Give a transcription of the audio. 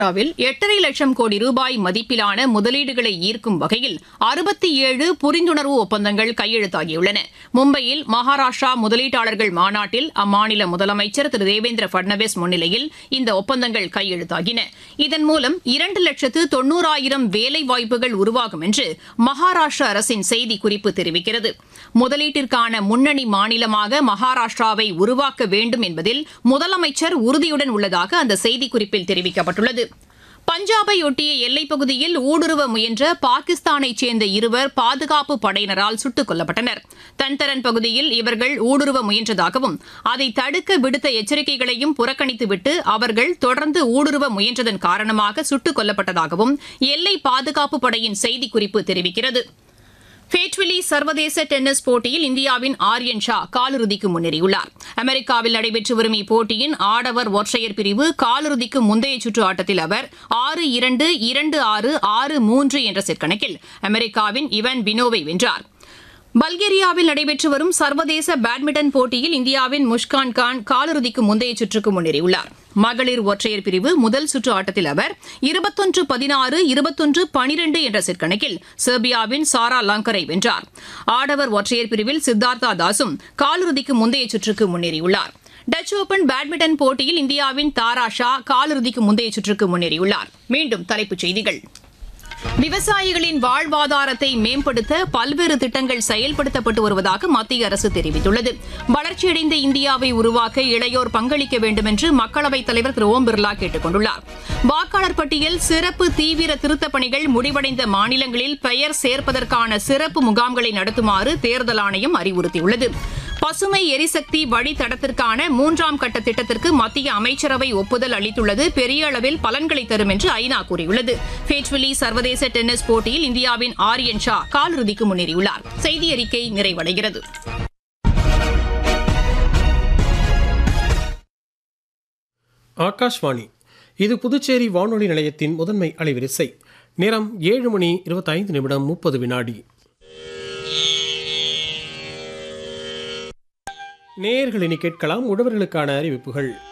will எட்டரை லட்சம் கோடி ரூபாய் மதிப்பிலான முதலீடுகளை ஈர்க்கும் வகையில் அறுபத்தி ஏழு புரிந்துணர்வு ஒப்பந்தங்கள் கையெழுத்தாகியுள்ளன மும்பையில் மகாராஷ்டிரா முதலீட்டாளர்கள் மாநாட்டில் அம்மாநில முதலமைச்சர் திரு தேவேந்திர பட்னவிஸ் முன்னிலையில் இந்த ஒப்பந்தங்கள் கையெழுத்தாகின இதன் மூலம் இரண்டு லட்சத்து தொன்னூறாயிரம் வேலை வாய்ப்புகள் உருவாகும் என்று மகாராஷ்டிரா அரசின் செய்திக்குறிப்பு தெரிவிக்கிறது முதலீட்டிற்கான முன்னணி மாநிலமாக மகாராஷ்டிராவை உருவாக்க வேண்டும் என்பதில் முதலமைச்சர் உறுதியுடன் உள்ளதாக அந்த செய்திக்குறிப்பில் தெரிவிக்கப்பட்டுள்ளது பஞ்சாபை ஒட்டிய எல்லைப் பகுதியில் ஊடுருவ முயன்ற பாகிஸ்தானைச் சேர்ந்த இருவர் பாதுகாப்பு படையினரால் சுட்டுக் கொல்லப்பட்டனர் தன்தரன் பகுதியில் இவர்கள் ஊடுருவ முயன்றதாகவும் அதை தடுக்க விடுத்த எச்சரிக்கைகளையும் புறக்கணித்துவிட்டு அவர்கள் தொடர்ந்து ஊடுருவ முயன்றதன் காரணமாக சுட்டுக் கொல்லப்பட்டதாகவும் எல்லை பாதுகாப்பு படையின் செய்திக்குறிப்பு தெரிவிக்கிறது ஃபேட்வில்லி சர்வதேச டென்னிஸ் போட்டியில் இந்தியாவின் ஆர்யன் ஷா காலிறுதிக்கு முன்னேறியுள்ளார் அமெரிக்காவில் நடைபெற்று வரும் இப்போட்டியின் ஆடவர் ஒற்றையர் பிரிவு காலிறுதிக்கு முந்தைய சுற்று ஆட்டத்தில் அவர் ஆறு இரண்டு இரண்டு ஆறு ஆறு மூன்று என்ற செட் கணக்கில் அமெரிக்காவின் இவன் பினோவை வென்றார் பல்கேரியாவில் நடைபெற்று வரும் சர்வதேச பேட்மிண்டன் போட்டியில் இந்தியாவின் முஷ்கான் கான் காலிறுதிக்கு முந்தைய சுற்றுக்கு முன்னேறியுள்ளார் மகளிர் ஒற்றையர் பிரிவு முதல் சுற்று ஆட்டத்தில் அவர் இருபத்தொன்று பதினாறு இருபத்தொன்று பனிரெண்டு என்ற செட் கணக்கில் செர்பியாவின் சாரா லாங்கரை வென்றார் ஆடவர் ஒற்றையர் பிரிவில் சித்தார்த்தா தாஸும் காலிறுதிக்கு முந்தைய சுற்றுக்கு முன்னேறியுள்ளார் டச் ஓபன் பேட்மிண்டன் போட்டியில் இந்தியாவின் தாரா ஷா காலிறுதிக்கு முந்தைய சுற்றுக்கு முன்னேறியுள்ளார் மீண்டும் தலைப்புச் செய்திகள் விவசாயிகளின் வாழ்வாதாரத்தை மேம்படுத்த பல்வேறு திட்டங்கள் செயல்படுத்தப்பட்டு வருவதாக மத்திய அரசு தெரிவித்துள்ளது வளர்ச்சியடைந்த இந்தியாவை உருவாக்க இளையோர் பங்களிக்க வேண்டும் என்று மக்களவைத் தலைவர் திரு ஓம் பிர்லா கேட்டுக் கொண்டுள்ளார் வாக்காளர் பட்டியல் சிறப்பு தீவிர திருத்தப் பணிகள் முடிவடைந்த மாநிலங்களில் பெயர் சேர்ப்பதற்கான சிறப்பு முகாம்களை நடத்துமாறு தேர்தல் ஆணையம் அறிவுறுத்தியுள்ளது பசுமை எரிசக்தி வழித்தடத்திற்கான மூன்றாம் கட்ட திட்டத்திற்கு மத்திய அமைச்சரவை ஒப்புதல் அளித்துள்ளது பெரிய அளவில் பலன்களை தரும் என்று ஐநா கூறியுள்ளது ஃபேட்வில்லி சர்வதேச டென்னிஸ் போட்டியில் இந்தியாவின் ஆரியன் ஷா காலிறுதிக்கு முன்னேறியுள்ளார் செய்தி அறிக்கை நிறைவடைகிறது ஆகாஷ்வாணி இது புதுச்சேரி வானொலி நிலையத்தின் முதன்மை அலைவரிசை நேரம் ஏழு மணி இருபத்தைந்து நிமிடம் முப்பது வினாடி நேயர்கள் இனி கேட்கலாம் உழவர்களுக்கான அறிவிப்புகள்